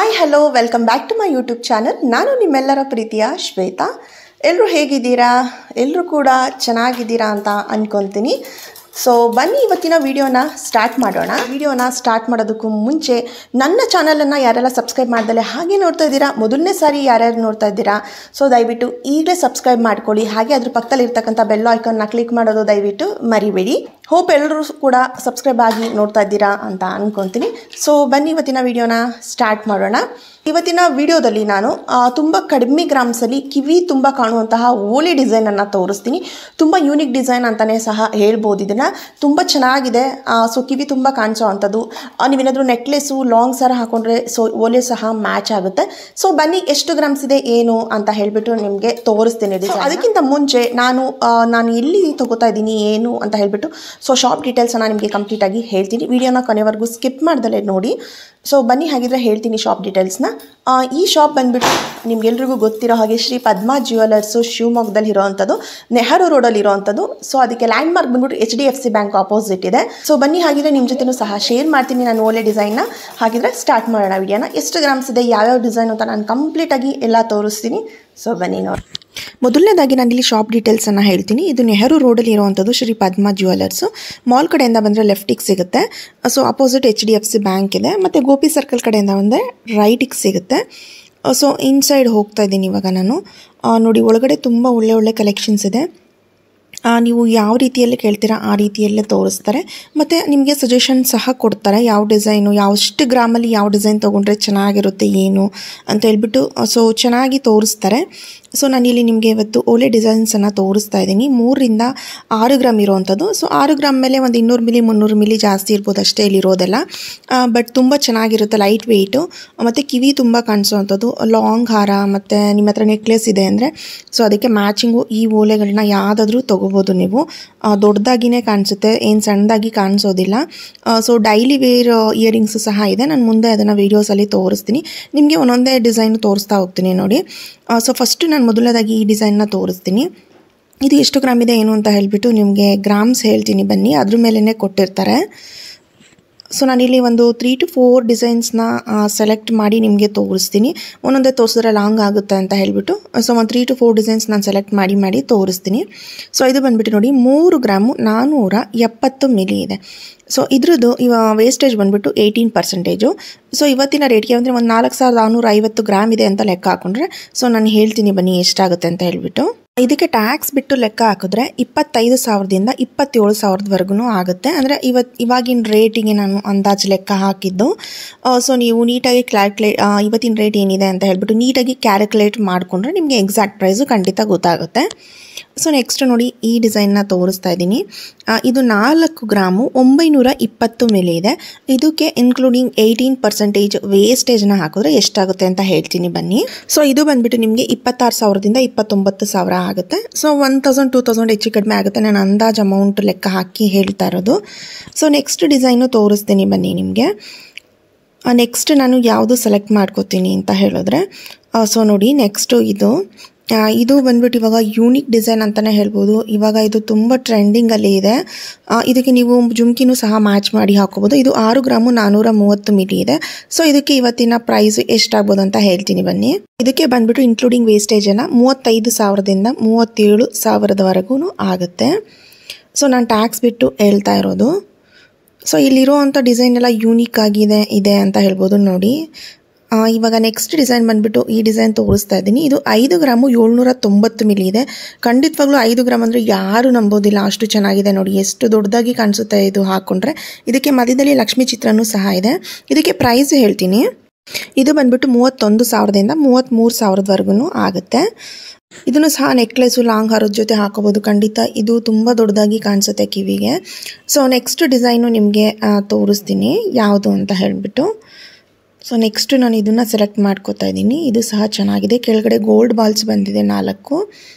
hi hello welcome back to my YouTube channel ನಾನು ನಿಮ್ಮೆಲ್ಲರ ಪ್ರೀತಿಯ ಶ್ವೇತಾ ಎಲ್ಲರೂ ಹೇಗಿದ್ದೀರಾ ಎಲ್ಲರೂ ಕೂಡ ಚೆನ್ನಾಗಿದ್ದೀರಾ ಅಂತ ಅನ್ಕೊತೀನಿ ಸೊ ಬನ್ನಿ ಇವತ್ತಿನ ವಿಡಿಯೋನ ಸ್ಟಾರ್ಟ್ ಮಾಡೋಣ ವಿಡಿಯೋನ ಸ್ಟಾರ್ಟ್ ಮಾಡೋದಕ್ಕೂ ಮುಂಚೆ ನನ್ನ ಚಾನಲನ್ನು ಯಾರೆಲ್ಲ ಸಬ್ಸ್ಕ್ರೈಬ್ ಮಾಡ್ದಲೆ ಹಾಗೆ ನೋಡ್ತಾ ಇದ್ದೀರಾ ಮೊದಲನೇ ಸಾರಿ ಯಾರ್ಯಾರು ನೋಡ್ತಾ ಇದ್ದೀರಾ ಸೊ ದಯವಿಟ್ಟು ಈಗಲೇ ಸಬ್ಸ್ಕ್ರೈಬ್ ಮಾಡ್ಕೊಳ್ಳಿ ಹಾಗೆ ಅದ್ರ ಪಕ್ಕದಲ್ಲಿ ಇರ್ತಕ್ಕಂಥ ಬೆಲ್ ಐಕನ್ನ ಕ್ಲಿಕ್ ಮಾಡೋದು ದಯವಿಟ್ಟು ಮರಿಬೇಡಿ ಹೋಪ್ ಎಲ್ಲರೂ ಕೂಡ ಸಬ್ಸ್ಕ್ರೈಬ್ ಆಗಿ ನೋಡ್ತಾ ಇದ್ದೀರಾ ಅಂತ ಅನ್ಕೊತೀನಿ ಸೊ ಬನ್ನಿ ಇವತ್ತಿನ ವಿಡಿಯೋನ ಸ್ಟಾರ್ಟ್ ಮಾಡೋಣ ಇವತ್ತಿನ ವಿಡಿಯೋದಲ್ಲಿ ನಾನು ಆ, ತುಂಬ ಕಡಿಮೆ ಗ್ರಾಮ್ಸಲ್ಲಿ ಕಿವಿ ತುಂಬ ಕಾಣುವಂತಹ ಓಲಿ ಡಿಸೈನನ್ನು ತೋರಿಸ್ತೀನಿ ತುಂಬ ಯೂನಿಕ್ ಡಿಸೈನ್ ಅಂತಲೇ ಸಹ ಹೇಳ್ಬೋದು ಇದನ್ನು ತುಂಬ ಚೆನ್ನಾಗಿದೆ ಸೊ ಕಿವಿ ತುಂಬ ಕಾಣಿಸೋ ಅಂಥದ್ದು ಆ, ನೀವೇನಾದರೂ ನೆಕ್ಲೆಸ್ಸು ಲಾಂಗ್ ಸರ ಹಾಕೊಂಡ್ರೆ ಸೊ ಓಲೆ ಸಹ ಮ್ಯಾಚ್ ಆಗುತ್ತೆ ಸೊ ಬನ್ನಿ ಎಷ್ಟು ಗ್ರಾಮ್ಸ್ ಇದೆ ಏನು ಅಂತ ಹೇಳಿಬಿಟ್ಟು ನಿಮಗೆ ತೋರಿಸ್ತೀನಿ ಡಿಸೈನ್ ಅದಕ್ಕಿಂತ ಮುಂಚೆ ನಾನು ಆ, ನಾನು ಎಲ್ಲಿ ತಗೋತಾ ಇದ್ದೀನಿ ಏನು ಅಂತ ಹೇಳಿಬಿಟ್ಟು ಸೊ ಶಾಪ್ ಡೀಟೇಲ್ಸನ್ನು ನಿಮಗೆ ಕಂಪ್ಲೀಟಾಗಿ ಹೇಳ್ತೀನಿ ವಿಡಿಯೋನ ಕೊನೆವರೆಗೂ ಸ್ಕಿಪ್ ಮಾಡ್ದಲೇ ನೋಡಿ ಸೊ ಬನ್ನಿ ಹಾಗಿದ್ರೆ ಹೇಳ್ತೀನಿ ಶಾಪ್ ಡೀಟೇಲ್ಸ್ನ ಆ, ಈ ಶಾಪ್ ಬಂದ್ಬಿಟ್ಟು ನಿಮ್ಗೆಲ್ರಿಗೂ ಗೊತ್ತಿರೋ ಹಾಗೆ ಶ್ರೀ ಪದ್ಮಾ ಜ್ಯುವೆಲರ್ಸು ಶಿವಮೊಗ್ಗದಲ್ಲಿ ಇರೋವಂಥದ್ದು ನೆಹರು ರೋಡಲ್ಲಿ ಇರೋವಂಥದ್ದು ಸೊ ಅದಕ್ಕೆ ಲ್ಯಾಂಡ್ ಮಾರ್ಕ್ ಬಂದ್ಬಿಟ್ಟು H D F C bank opposite ಇದೆ ಸೊ ಬನ್ನಿ ಹಾಗಿದ್ರೆ ನಿಮ್ಮ ಜೊತೆನೂ ಸಹ ಶೇರ್ ಮಾಡ್ತೀನಿ ನಾನು ಒಳ್ಳೆ ಡಿಸೈನ್ನ ಹಾಗಿದ್ರೆ ಸ್ಟಾರ್ಟ್ ಮಾಡೋಣ ವಿಡಿಯೋನ ಎಷ್ಟು ಗ್ರಾಮ್ಸ್ ಇದೆ ಯಾವ್ಯಾವ ಡಿಸೈನ್ ಅಂತ ನಾನು ಕಂಪ್ಲೀಟಾಗಿ ಎಲ್ಲ ತೋರಿಸ್ತೀನಿ ಸೊ ಬನ್ನಿ ನೋಡಿ ಮೊದಲನೇದಾಗಿ ನಾನು ಇಲ್ಲಿ ಶಾಪ್ ಡೀಟೇಲ್ಸನ್ನು ಹೇಳ್ತೀನಿ ಇದು ನೆಹರು ರೋಡಲ್ಲಿ ಇರುವಂಥದ್ದು ಶ್ರೀ ಪದ್ಮಾ ಜ್ಯುವೆಲರ್ಸು ಮಾಲ್ ಕಡೆಯಿಂದ ಬಂದರೆ ಲೆಫ್ಟಿಗೆ ಸಿಗುತ್ತೆ so opposite H D F C bank ಇದೆ ಮತ್ತು ಗೋಪಿ ಸರ್ಕಲ್ ಕಡೆಯಿಂದ ಬಂದರೆ ರೈಟಿಗೆ ಸಿಗುತ್ತೆ ಸೊ ಇನ್ಸೈಡ್ ಹೋಗ್ತಾ ಇದ್ದೀನಿ ಇವಾಗ ನಾನು ಆ, ನೋಡಿ ಒಳಗಡೆ ತುಂಬ ಒಳ್ಳೆ ಒಳ್ಳೆ ಕಲೆಕ್ಷನ್ಸ್ ಇದೆ ಆ, ನೀವು ಯಾವ ರೀತಿಯಲ್ಲಿ ಕೇಳ್ತೀರಾ ಆ ರೀತಿಯಲ್ಲೇ ತೋರಿಸ್ತಾರೆ ಮತ್ತು ನಿಮಗೆ ಸಜೆಷನ್ ಸಹ ಕೊಡ್ತಾರೆ ಯಾವ ಡಿಸೈನು ಯಾವಷ್ಟು ಗ್ರಾಮಲ್ಲಿ ಯಾವ ಡಿಸೈನ್ ತೊಗೊಂಡ್ರೆ ಚೆನ್ನಾಗಿರುತ್ತೆ ಏನು ಅಂತ ಹೇಳ್ಬಿಟ್ಟು ಸೊ ಚೆನ್ನಾಗಿ ತೋರಿಸ್ತಾರೆ ಸೊ ನಾನಿಲ್ಲಿ ನಿಮಗೆ ಇವತ್ತು ಒಳ್ಳೆ ಡಿಸೈನ್ಸನ್ನು ತೋರಿಸ್ತಾ ಇದ್ದೀನಿ ಮೂರರಿಂದ ಆರು ಗ್ರಾಮ್ ಇರೋವಂಥದ್ದು ಸೊ ಆರು ಗ್ರಾಮ್ ಮೇಲೆ ಒಂದು ಇನ್ನೂರು ಮಿಲಿ ಮುನ್ನೂರು ಮಿಲಿ ಜಾಸ್ತಿ ಇರ್ಬೋದು ಅಷ್ಟೇ ಇಲ್ಲಿರೋದೆಲ್ಲ ಬಟ್ ತುಂಬ ಚೆನ್ನಾಗಿರುತ್ತೆ ಲೈಟ್ ವೆಯ್ಟು ಮತ್ತು ಕಿವಿ ತುಂಬ ಕಾಣಿಸೋವಂಥದ್ದು ಲಾಂಗ್ ಹಾರ ಮತ್ತು ನಿಮ್ಮ ಹತ್ರ ನೆಕ್ಲೆಸ್ ಇದೆ ಅಂದರೆ ಸೊ ಅದಕ್ಕೆ ಮ್ಯಾಚಿಂಗು ಈ ಓಲೆಗಳನ್ನ ಯಾವುದಾದ್ರೂ ತೊಗೋಬೋದು ನೀವು ಆ, ದೊಡ್ಡದಾಗಿನೇ ಕಾಣಿಸುತ್ತೆ ಏನು ಸಣ್ಣದಾಗಿ ಕಾಣಿಸೋದಿಲ್ಲ ಸೊ ಡೈಲಿ ವೇರ್ ಇಯರಿಂಗ್ಸು ಸಹ ಇದೆ ನಾನು ಮುಂದೆ ಅದನ್ನು ವೀಡಿಯೋಸಲ್ಲಿ ತೋರಿಸ್ತೀನಿ ನಿಮಗೆ ಒಂದೊಂದೇ ಡಿಸೈನ್ ತೋರಿಸ್ತಾ ಹೋಗ್ತೀನಿ ನೋಡಿ ಸೊ ಫಸ್ಟು ನಾನು ಮೊದಲನೇದಾಗಿ ಈ ಡಿಸೈನ್ನ ತೋರಿಸ್ತೀನಿ ಇದು ಎಷ್ಟು ಗ್ರಾಮ್ ಇದೆ ಏನು ಅಂತ ಹೇಳಿಬಿಟ್ಟು ನಿಮಗೆ ಗ್ರಾಮ್ಸ್ ಹೇಳ್ತೀನಿ ಬನ್ನಿ ಅದ್ರ ಮೇಲೇ ಕೊಟ್ಟಿರ್ತಾರೆ ಸೊ ನಾನಿಲ್ಲಿ ಒಂದು ತ್ರೀ ಟು ಫೋರ್ ಡಿಸೈನ್ಸ್ನ ಸೆಲೆಕ್ಟ್ ಮಾಡಿ ನಿಮಗೆ ತೋರಿಸ್ತೀನಿ ಒಂದೊಂದೇ ತೋರಿಸಿದ್ರೆ ಲಾಂಗ್ ಆಗುತ್ತೆ ಅಂತ ಹೇಳಿಬಿಟ್ಟು ಸೊ ಒಂದು ತ್ರೀ ಟು ಫೋರ್ ಡಿಸೈನ್ಸ್ ನಾನು ಸೆಲೆಕ್ಟ್ ಮಾಡಿ ಮಾಡಿ ತೋರಿಸ್ತೀನಿ ಸೊ ಇದು ಬಂದುಬಿಟ್ಟು ನೋಡಿ ಮೂರು ಗ್ರಾಮು ನಾನ್ನೂರ ಎಪ್ಪತ್ತು ಮಿಲಿ ಇದೆ ಸೊ ಇದ್ರದ್ದು ಇವ ವೇಸ್ಟೇಜ್ ಬಂದುಬಿಟ್ಟು ಏಯ್ಟೀನ್ ಪರ್ಸೆಂಟೇಜು ಸೊ ಇವತ್ತಿನ ರೇಟ್ಗೆ ಅಂದರೆ ಒಂದು ನಾಲ್ಕು ಸಾವಿರದ ನಾನ್ನೂರ ಐವತ್ತು ಗ್ರಾಮ್ ಇದೆ ಅಂತ ಲೆಕ್ಕ ಹಾಕೊಂಡ್ರೆ ಸೊ ನಾನು ಹೇಳ್ತೀನಿ ಬನ್ನಿ ಎಷ್ಟಾಗುತ್ತೆ ಅಂತ ಹೇಳ್ಬಿಟ್ಟು ಇದಕ್ಕೆ ಟ್ಯಾಕ್ಸ್ ಬಿಟ್ಟು ಲೆಕ್ಕ ಹಾಕಿದ್ರೆ ಇಪ್ಪತ್ತೈದು ಸಾವಿರದಿಂದ ಇಪ್ಪತ್ತೇಳು ಸಾವಿರದವರೆಗೂ ಆಗುತ್ತೆ ಅಂದರೆ ಇವತ್ತು ಇವಾಗಿನ ರೇಟಿಗೆ ನಾನು ಅಂದಾಜು ಲೆಕ್ಕ ಹಾಕಿದ್ದು ಸೊ ನೀವು ನೀಟಾಗಿ ಕ್ಯಾಲ್ಕುಲೇಟ್ ಇವತ್ತಿನ ರೇಟ್ ಏನಿದೆ ಅಂತ ಹೇಳ್ಬಿಟ್ಟು ನೀಟಾಗಿ ಕ್ಯಾಲ್ಕುಲೇಟ್ ಮಾಡಿಕೊಂಡ್ರೆ ನಿಮಗೆ ಎಕ್ಸಾಕ್ಟ್ ಪ್ರೈಸು ಖಂಡಿತ ಗೊತ್ತಾಗುತ್ತೆ ಸೊ ನೆಕ್ಸ್ಟ್ ನೋಡಿ ಈ ಡಿಸೈನ್ನ ತೋರಿಸ್ತಾ ಇದ್ದೀನಿ ಆ, ಇದು ನಾಲ್ಕು ಗ್ರಾಮು ಒಂಬೈನೂರ ಇಪ್ಪತ್ತು ಮೇಲೆ ಇದೆ ಇದಕ್ಕೆ ಇನ್ಕ್ಲೂಡಿಂಗ್ ಏಯ್ಟೀನ್ ಪರ್ಸೆಂಟೇಜ್ ವೇಸ್ಟೇಜ್ನ ಹಾಕಿದ್ರೆ ಎಷ್ಟಾಗುತ್ತೆ ಅಂತ ಹೇಳ್ತೀನಿ ಬನ್ನಿ ಸೊ ಇದು ಬಂದ್ಬಿಟ್ಟು ನಿಮಗೆ ಇಪ್ಪತ್ತಾರು ಸಾವಿರದಿಂದ ಇಪ್ಪತ್ತೊಂಬತ್ತು ಸಾವಿರ ಆಗುತ್ತೆ so one thousand two thousand ಹೆಚ್ಚು ಕಡಿಮೆ ಆಗುತ್ತೆ ನಾನು ಅಂದಾಜು ಅಮೌಂಟ್ ಲೆಕ್ಕ ಹಾಕಿ ಹೇಳ್ತಾ ಇರೋದು ಸೊ ನೆಕ್ಸ್ಟ್ ಡಿಸೈನು ತೋರಿಸ್ತೀನಿ ಬನ್ನಿ ನಿಮಗೆ ನೆಕ್ಸ್ಟ್ ನಾನು ಯಾವುದು ಸೆಲೆಕ್ಟ್ ಮಾಡ್ಕೋತೀನಿ ಅಂತ ಹೇಳಿದ್ರೆ ಸೊ ನೋಡಿ ನೆಕ್ಸ್ಟು ಇದು ಆ, ಇದು ಬಂದ್ಬಿಟ್ಟು ಇವಾಗ ಯೂನಿಕ್ ಡಿಸೈನ್ ಅಂತಲೇ ಹೇಳ್ಬೋದು ಇವಾಗ ಇದು ತುಂಬ ಟ್ರೆಂಡಿಂಗಲ್ಲಿ ಇದೆ ಆ, ಇದಕ್ಕೆ ನೀವು ಜುಮ್ಕಿನೂ ಸಹ ಮ್ಯಾಚ್ ಮಾಡಿ ಹಾಕೋಬೋದು ಇದು ಆರು ಗ್ರಾಮು ನಾನ್ನೂರ ಮೂವತ್ತು ಮಿಲಿ ಇದೆ ಸೊ ಇದಕ್ಕೆ ಇವತ್ತಿನ ಪ್ರೈಸ್ ಎಷ್ಟಾಗ್ಬೋದು ಅಂತ ಹೇಳ್ತೀನಿ ಬನ್ನಿ ಇದಕ್ಕೆ ಬಂದ್ಬಿಟ್ಟು ಇನ್ಕ್ಲೂಡಿಂಗ್ ವೇಸ್ಟೇಜ್ ಎಲ್ಲ ಮೂವತ್ತೈದು ಸಾವಿರದಿಂದ ಮೂವತ್ತೇಳು ಸಾವಿರದವರೆಗೂ ಆಗುತ್ತೆ ಸೊ ನಾನು ಟ್ಯಾಕ್ಸ್ ಬಿಟ್ಟು ಹೇಳ್ತಾ ಇರೋದು ಸೊ ಇಲ್ಲಿರುವಂಥ ಡಿಸೈನ್ ಎಲ್ಲ ಯೂನಿಕ್ ಆಗಿದೆ ಇದೆ ಅಂತ ಹೇಳ್ಬೋದು ನೋಡಿ ಆ, ಇವಾಗ ನೆಕ್ಸ್ಟ್ ಡಿಸೈನ್ ಬಂದ್ಬಿಟ್ಟು ಈ ಡಿಸೈನ್ ತೋರಿಸ್ತಾ ಇದ್ದೀನಿ ಇದು ಐದು ಗ್ರಾಮು ಏಳ್ನೂರ ತೊಂಬತ್ತು ಮಿಲಿ ಇದೆ ಖಂಡಿತವಾಗ್ಲೂ ಐದು ಗ್ರಾಮ್ ಅಂದರೆ ಯಾರು ನಂಬೋದಿಲ್ಲ ಅಷ್ಟು ಚೆನ್ನಾಗಿದೆ ನೋಡಿ ಎಷ್ಟು ದೊಡ್ಡದಾಗಿ ಕಾಣಿಸುತ್ತೆ ಇದು ಹಾಕ್ಕೊಂಡ್ರೆ ಇದಕ್ಕೆ ಮಧ್ಯದಲ್ಲಿ ಲಕ್ಷ್ಮೀ ಚಿತ್ರನೂ ಸಹ ಇದೆ ಇದಕ್ಕೆ ಪ್ರೈಸ್ ಹೇಳ್ತೀನಿ ಇದು ಬಂದ್ಬಿಟ್ಟು ಮೂವತ್ತೊಂದು ಸಾವಿರದಿಂದ ಮೂವತ್ತ್ಮೂರು ಸಾವಿರದವರೆಗೂ ಆಗುತ್ತೆ ಇದನ್ನು ಸಹ ನೆಕ್ಲೆಸು ಲಾಂಗ್ ಹಾರದ ಜೊತೆ ಹಾಕೋಬೋದು ಖಂಡಿತ ಇದು ತುಂಬ ದೊಡ್ಡದಾಗಿ ಕಾಣಿಸುತ್ತೆ ಕಿವಿಗೆ ಸೊ ನೆಕ್ಸ್ಟ್ ಡಿಸೈನು ನಿಮಗೆ ತೋರಿಸ್ತೀನಿ ಯಾವುದು ಅಂತ ಹೇಳಿಬಿಟ್ಟು ಸೊ ನೆಕ್ಸ್ಟ್ ನಾನು ಇದನ್ನು ಸೆಲೆಕ್ಟ್ ಮಾಡ್ಕೋತಾ ಇದ್ದೀನಿ ಇದು ಸಹ ಚೆನ್ನಾಗಿದೆ ಕೆಳಗಡೆ ಗೋಲ್ಡ್ ಬಾಲ್ಸ್ ಬಂದಿದೆ ನಾಲ್ಕು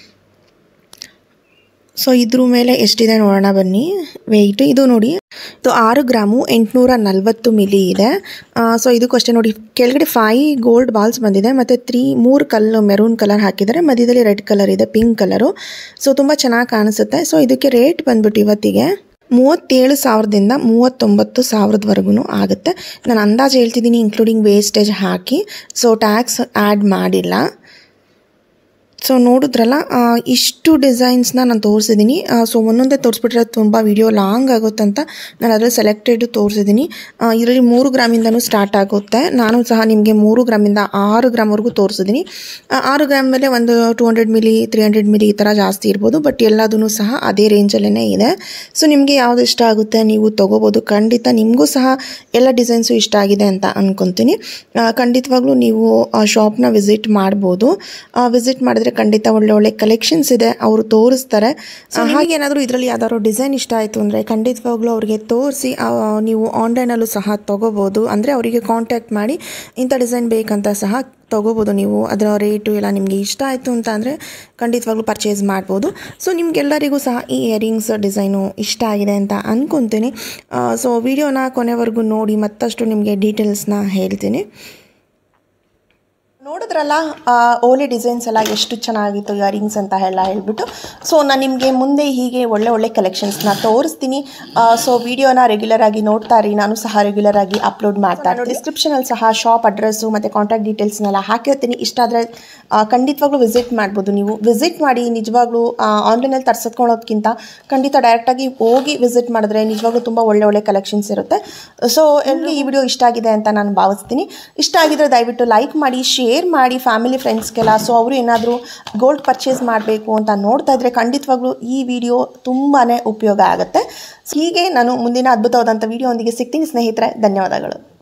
ಸೊ ಇದ್ರ ಮೇಲೆ ಎಷ್ಟಿದೆ ನೋಡೋಣ ಬನ್ನಿ ವೆಯ್ಟ್ ಇದು ನೋಡಿ ಇದು ಆರು ಗ್ರಾಮು ಎಂಟುನೂರ ನಲ್ವತ್ತು ಮಿಲಿ ಇದೆ ಸೊ ಇದಕ್ಕೂ ಅಷ್ಟೇ ನೋಡಿ ಕೆಳಗಡೆ ಫೈ ಗೋಲ್ಡ್ ಬಾಲ್ಸ್ ಬಂದಿದೆ ಮತ್ತು ತ್ರೀ ಮೂರು ಕಲ್ಲು ಮೆರೂನ್ ಕಲರ್ ಹಾಕಿದ್ದಾರೆ ಮಧ್ಯದಲ್ಲಿ ರೆಡ್ ಕಲರ್ ಇದೆ ಪಿಂಕ್ ಕಲರು ಸೊ ತುಂಬ ಚೆನ್ನಾಗಿ ಕಾಣಿಸುತ್ತೆ ಸೊ ಇದಕ್ಕೆ ರೇಟ್ ಬಂದ್ಬಿಟ್ಟು ಇವತ್ತಿಗೆ ಮೂವತ್ತೇಳು ಸಾವಿರದಿಂದ ಮೂವತ್ತೊಂಬತ್ತು ಸಾವಿರದವರೆಗೂ ಆಗುತ್ತೆ ನಾನು ಅಂದಾಜು ಹೇಳ್ತಿದ್ದೀನಿ ಇನ್ಕ್ಲೂಡಿಂಗ್ ವೇಸ್ಟೇಜ್ ಹಾಕಿ ಸೊ ಟ್ಯಾಕ್ಸ್ ಆ್ಯಡ್ ಮಾಡಿಲ್ಲ ಸೊ ನೋಡಿದ್ರಲ್ಲ ಆ, ಇಷ್ಟು ಡಿಸೈನ್ಸ್ನ ನಾನು ತೋರಿಸಿದ್ದೀನಿ ಸೊ ಒಂದೊಂದೇ ತೋರಿಸ್ಬಿಟ್ರೆ ತುಂಬ ವಿಡಿಯೋ ಲಾಂಗ್ ಆಗುತ್ತೆ ಅಂತ ನಾನು ಅದರಲ್ಲಿ ಸೆಲೆಕ್ಟೆಡ್ ತೋರಿಸಿದ್ದೀನಿ ಇದರಲ್ಲಿ ಮೂರು ಗ್ರಾಮಿಂದನೂ ಸ್ಟಾರ್ಟ್ ಆಗುತ್ತೆ ನಾನು ಸಹ ನಿಮಗೆ ಮೂರು ಗ್ರಾಮಿಂದ ಆರು ಗ್ರಾಮ್ವರೆಗೂ ತೋರಿಸಿದ್ದೀನಿ ಆ, ಆರು ಗ್ರಾಮ್ ಮೇಲೆ ಒಂದು two hundred milli three hundred milli ಈ ಥರ ಜಾಸ್ತಿ ಇರ್ಬೋದು ಬಟ್ ಎಲ್ಲದೂ ಸಹ ಅದೇ ರೇಂಜಲ್ಲೇ ಇದೆ ಸೊ ನಿಮಗೆ ಯಾವ್ದು ಇಷ್ಟ ಆಗುತ್ತೆ ನೀವು ತೊಗೋಬೋದು ಖಂಡಿತ ನಿಮಗೂ ಸಹ ಎಲ್ಲ ಡಿಸೈನ್ಸು ಇಷ್ಟ ಆಗಿದೆ ಅಂತ ಅನ್ಕೊತೀನಿ ಆ, ಖಂಡಿತವಾಗ್ಲೂ ನೀವು ಆ ಶಾಪ್ನ ವಿಸಿಟ್ ಮಾಡ್ಬೋದು ವಿಸಿಟ್ ಮಾಡಿದ್ರೆ ಖಂಡಿತ ಒಳ್ಳೆ ಒಳ್ಳೆ ಕಲೆಕ್ಷನ್ಸ್ ಇದೆ ಅವರು ತೋರಿಸ್ತಾರೆ ಸೊ ಹಾಗೆ ಏನಾದರೂ ಇದರಲ್ಲಿ ಯಾವ್ದಾದ್ರು ಡಿಸೈನ್ ಇಷ್ಟ ಆಯಿತು ಅಂದರೆ ಖಂಡಿತವಾಗ್ಲೂ ಅವರಿಗೆ ತೋರಿಸಿ ನೀವು ಆನ್ಲೈನಲ್ಲೂ ಸಹ ತೊಗೋಬೋದು ಅಂದರೆ ಅವರಿಗೆ ಕಾಂಟ್ಯಾಕ್ಟ್ ಮಾಡಿ ಇಂಥ ಡಿಸೈನ್ ಬೇಕಂತ ಸಹ ತೊಗೋಬೋದು ನೀವು ಅದರ ರೇಟು ಎಲ್ಲ ನಿಮಗೆ ಇಷ್ಟ ಆಯಿತು ಅಂತ ಅಂದರೆ ಖಂಡಿತವಾಗ್ಲೂ ಪರ್ಚೇಸ್ ಮಾಡ್ಬೋದು ಸೊ ನಿಮಗೆಲ್ಲರಿಗೂ ಸಹ ಈ ಇಯರಿಂಗ್ಸ್ ಡಿಸೈನು ಇಷ್ಟ ಆಗಿದೆ ಅಂತ ಅಂದ್ಕೊತೀನಿ ಸೊ ವಿಡಿಯೋನ ಕೊನೆವರೆಗೂ ನೋಡಿ ಮತ್ತಷ್ಟು ನಿಮಗೆ ಡೀಟೇಲ್ಸ್ನ ಹೇಳ್ತೀನಿ ನೋಡಿದ್ರಲ್ಲ ಆ, ಓಲೆ ಡಿಸೈನ್ಸ್ ಎಲ್ಲ ಎಷ್ಟು ಚೆನ್ನಾಗಿತ್ತು ಇಯರಿಂಗ್ಸ್ ಅಂತ ಎಲ್ಲ ಹೇಳ್ಬಿಟ್ಟು ಸೊ ನಾನು ನಿಮಗೆ ಮುಂದೆ ಹೀಗೆ ಒಳ್ಳೆ ಒಳ್ಳೆ ಕಲೆಕ್ಷನ್ಸ್ನ ತೋರಿಸ್ತೀನಿ ಸೊ ವಿಡಿಯೋನ ರೆಗ್ಯುಲರ್ ಆಗಿ ನೋಡ್ತಾ ಇರಿ ನಾನು ಸಹ ರೆಗ್ಯುಲರ್ ಆಗಿ ಅಪ್ಲೋಡ್ ಮಾಡ್ತಾ ಇರ್ತೀನಿ ಡಿಸ್ಕ್ರಿಪ್ಷನಲ್ಲಿ ಸಹ ಶಾಪ್ ಅಡ್ರೆಸ್ಸು ಮತ್ತು ಕಾಂಟ್ಯಾಕ್ಟ್ ಡೀಟೇಲ್ಸ್ನೆಲ್ಲ ಹಾಕಿರ್ತೀನಿ ಇಷ್ಟ ಆದರೆ ಖಂಡಿತವಾಗ್ಲೂ ವಿಸಿಟ್ ಮಾಡ್ಬೋದು ನೀವು ವಿಸಿಟ್ ಮಾಡಿ ನಿಜವಾಗ್ಲೂ ಆನ್ಲೈನಲ್ಲಿ ತರ್ಸತ್ಕೊಳ್ಳೋದ್ಕಿಂತ ಖಂಡಿತ ಡೈರೆಕ್ಟಾಗಿ ಹೋಗಿ ವಿಸಿಟ್ ಮಾಡಿದ್ರೆ ನಿಜವಾಗ್ಲೂ ತುಂಬ ಒಳ್ಳೆ ಒಳ್ಳೆ ಕಲೆಕ್ಷನ್ಸ್ ಇರುತ್ತೆ ಸೊ ಎಲ್ಲಿ ಈ ವಿಡಿಯೋ ಇಷ್ಟ ಆಗಿದೆ ಅಂತ ನಾನು ಭಾವಿಸ್ತೀನಿ ಇಷ್ಟ ಆಗಿದ್ರೆ ದಯವಿಟ್ಟು ಲೈಕ್ ಮಾಡಿ ಶೇರ್ ಮಾಡಿ ಫ್ಯಾಮಿಲಿ ಫ್ರೆಂಡ್ಸ್ಗೆಲ್ಲ ಸೊ ಅವರು ಏನಾದರೂ ಗೋಲ್ಡ್ ಪರ್ಚೇಸ್ ಮಾಡಬೇಕು ಅಂತ ನೋಡ್ತಾ ಇದ್ರೆ ಖಂಡಿತವಾಗ್ಲೂ ಈ ವಿಡಿಯೋ ತುಂಬಾ ಉಪಯೋಗ ಆಗುತ್ತೆ ಹೀಗೆ ನಾನು ಮುಂದಿನ ಅದ್ಭುತವಾದಂಥ ವಿಡಿಯೋ ಒಂದಿಗೆ ಸಿಗ್ತೀನಿ ಸ್ನೇಹಿತರೆ ಧನ್ಯವಾದಗಳು